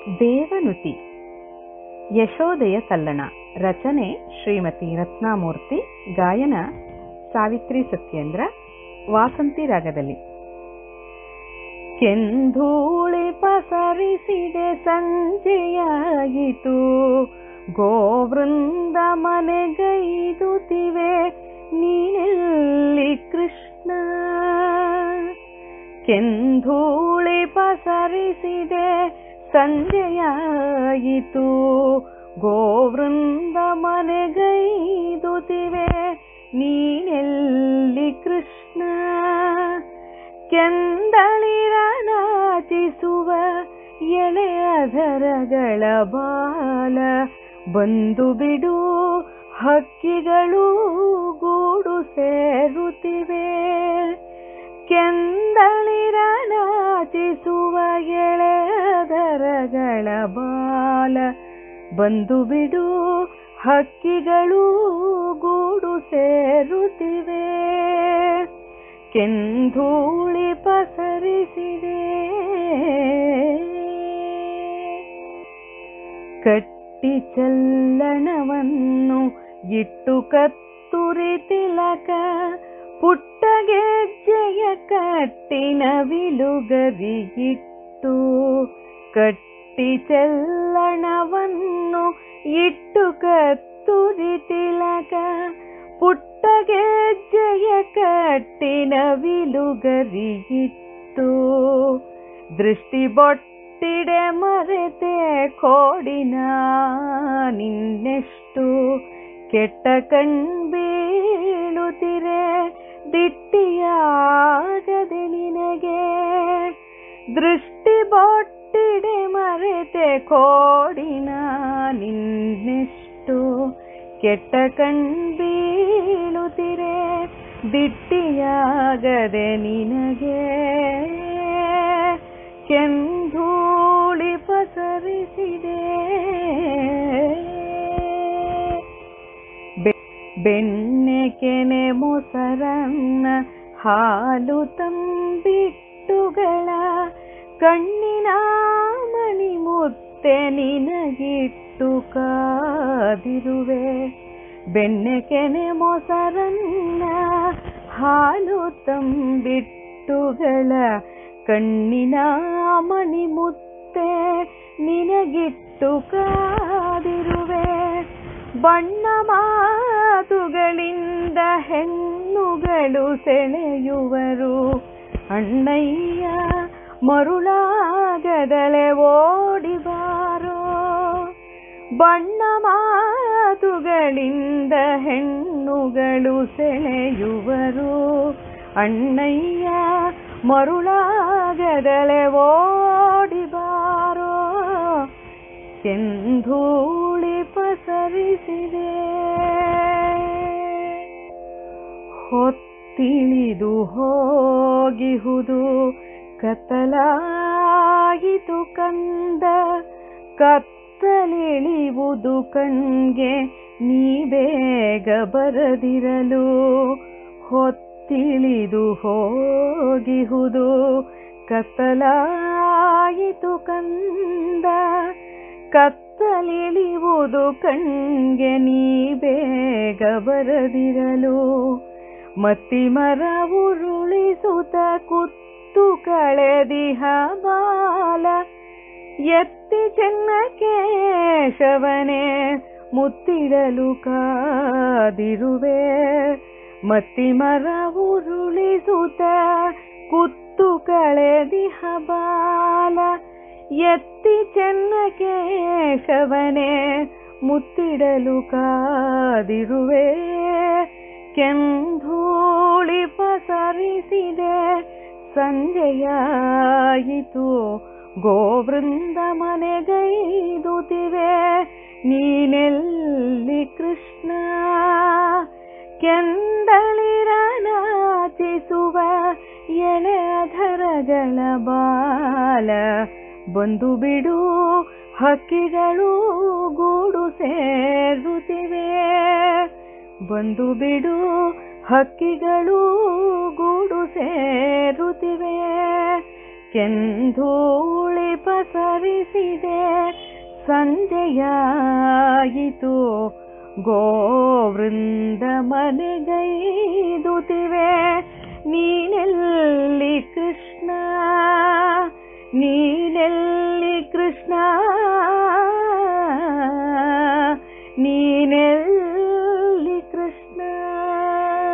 ದೇವನುತಿ ಯಶೋದೆಯ ತಲ್ಲಣ ರಚನೆ ಶ್ರೀಮತಿ ರತ್ನಾಮೂರ್ತಿ ಗಾಯನ ಸಾವಿತ್ರಿ ಸತ್ಯೇಂದ್ರ ವಾಸಂತಿ ರಾಗದಲ್ಲಿ ಕೆಂಧೂಳಿ ಪಸರಿಸಿದೆ ಸಂಜೆಯಾಯಿತು ಗೋವೃಂದ ಮನೆಗೈದುತ್ತಿವೆ ನೀನೆಲ್ಲಿ ಕೃಷ್ಣ ಕೆಂಧೂಳಿ ಪಸರಿಸಿದೆ ಸಂಜೆಯಾಯಿತು ಗೋವೃಂದ ಮನೆಗೈದುತ್ತಿವೆ ನೀನೆಲ್ಲಿ ಕೃಷ್ಣ ಕೆಂದಳಿರ ನಾಚಿಸುವ ಎಳೆಯಧರಗಳ ಬಾಲ ಬಂದು ಬಿಡು ಹಕ್ಕಿಗಳು ಗೂಡು ಸೇರುತ್ತಿವೆ ಕೆಂದಳಿರ ನಾಚಿಸುವ ಎಳೆಯದರಗಳ ಬಾಲ ಬಂದು ಬಿಡು ಹಕ್ಕಿಗಳು ಗೂಡು ಸೇರುತ್ತಿವೆ ಕೆಂಧೂಳಿ ಪಸರಿಸಿದೆ ಕಟ್ಟಿ ಚಲ್ಲಣವನ್ನು ಇಟ್ಟು ಕತ್ತುರಿ ತಿಲಕ ಪುಟ್ಟ ಗೆಜ್ಜೆಯ ಕಟ್ಟಿನ ವಿಲುಗರಿಗಿಟ್ಟು ಕಟ್ಟಿ ಚಲ್ಲಣವನ್ನು ಇಟ್ಟು ಕತ್ತುರಿ ತಿಲಕ ಪುಟ್ಟ ಗೆಜ್ಜೆಯ ಕಟ್ಟಿನ ವಿಲುಗರಿಗಿಟ್ಟು ದೃಷ್ಟಿ ಬೊಟ್ಟಿಡೆ ಮರೆತೆ ಕೋಡಿನ ನಿನ್ನೆಷ್ಟು ಕೆಟ್ಟ ಕಣ್ಬೀಳುತ್ತಿರೆ ದಿಟ್ಟಿಯಾಗದೆ ನಿನಗೆ ದೃಷ್ಟಿ ಬೊಟ್ಟಿಡೆ ಮರೆತೆ ಕೋಡಿನ ನಿನ್ನೆಷ್ಟು ಕೆಟ್ಟ ಕಣ್ಬೀಳುತ್ತಿರೆ ದಿಟ್ಟಿಯಾಗದೆ ನಿನಗೆ ಕೆಂಧೂಳಿ ಪಸರಿಸಿದೆ ಬೆಣ್ಣೆ ಕೆನೆ ಮೊಸರನ್ನ ಹಾಲು ತಂಬಿಟ್ಟುಗಳ ಕಣ್ಣಿನ ಮಣಿ ಮುತ್ತೆ ನಿನಗಿಟ್ಟು ಕಾದಿರುವೆ ಬೆಣ್ಣೆ ಕೆನೆ ಮೊಸರನ್ನ ಹಾಲು ತಂಬಿಟ್ಟುಗಳ ಕಣ್ಣಿನ ಮಣಿ ಮುತ್ತೆ ನಿನಗಿಟ್ಟು ಕಾದಿರುವೆ ಬಣ್ಣ ಮಾತುಗಳಿಂದ ಹೆಣ್ಣುಗಳು ಸೆಳೆಯುವರು ಅಣ್ಣಯ್ಯ ಮರುಳಾಗದಳೆ ಓಡಿಬಾರೋ ಬಣ್ಣ ಮಾತುಗಳಿಂದ ಹೆಣ್ಣುಗಳು ಸೆಳೆಯುವರು ಅಣ್ಣಯ್ಯ ಮರುಳಾಗದಳೆ ಓಡಿಬಾರೋ ಕೆಂಧೂಳಿ ಪಸರಿಸಿದೆ ಹೊತ್ತಿಳಿದು ಹೋಗಿಹುದು ಕತ್ತಲಾಯಿತು ಕಂದ ಕತ್ತಲಿಳಿಯುವುದು ಕಣ್ಗೆ ನೀ ಬೇಗ ಬರದಿರಲು ಹೊತ್ತಿಳಿದು ಹೋಗಿಹುದು ಕತ್ತಲಾಯಿತು ಕಂದ ಕತ್ತಲಿಳಿಯುವುದು ಕಣ್ಗೆ ನೀ ಬೇಗ ಬರದಿರಲು ಮತ್ತಿ ಮರ ಉರುಳಿಸುತ್ತ ಕುತ್ತು ಕಳೆದಿಹ ಬಾಲ ಎತ್ತಿ ಚೆನ್ನ ಕೇಶವನೇ ಮುತ್ತಿಡಲು ಕಾದಿರುವೆ ಮತ್ತಿ ಮರ ಉರುಳಿಸುತ್ತ ಕುತ್ತು ಕಳೆದಿಹ ಬಾಲ ಎತ್ತಿ ಚೆನ್ನ ಕೇಶವನೇ ಮುತ್ತಿಡಲು ಕಾದಿರುವೆ ಕೆಂಧೂಳಿ ಪಸರಿಸಿದೆ ಸಂಜೆಯಾಯಿತು ಗೋವೃಂದ ಮನೆಗೈದುತ್ತಿವೆ ನೀನೆಲ್ಲಿ ಕೃಷ್ಣ ಕೆಂದಳಿರ ನಾಚಿಸುವ ಎಳೆಯಧರಗಳ ಬಾಲ ಬಂದು ಬಿಡು ಹಕ್ಕಿಗಳು ಗೂಡು ಸೇರುತ್ತಿವೆ ಬಂದು ಬಿಡು ಹಕ್ಕಿಗಳು ಗೂಡು ಸೇರುತ್ತಿವೆ ಕೆಂಧೂಳಿ ಪಸರಿಸಿದೆ ಸಂಜೆಯಾಯಿತು ಗೋವೃಂದ ಮನೆಗೈದುತ್ತಿವೆ ನೀನೆಲ್ಲಿ ಕೃಷ್ಣ ನೀನೆಲ್ಲಿ ಕೃಷ್ಣ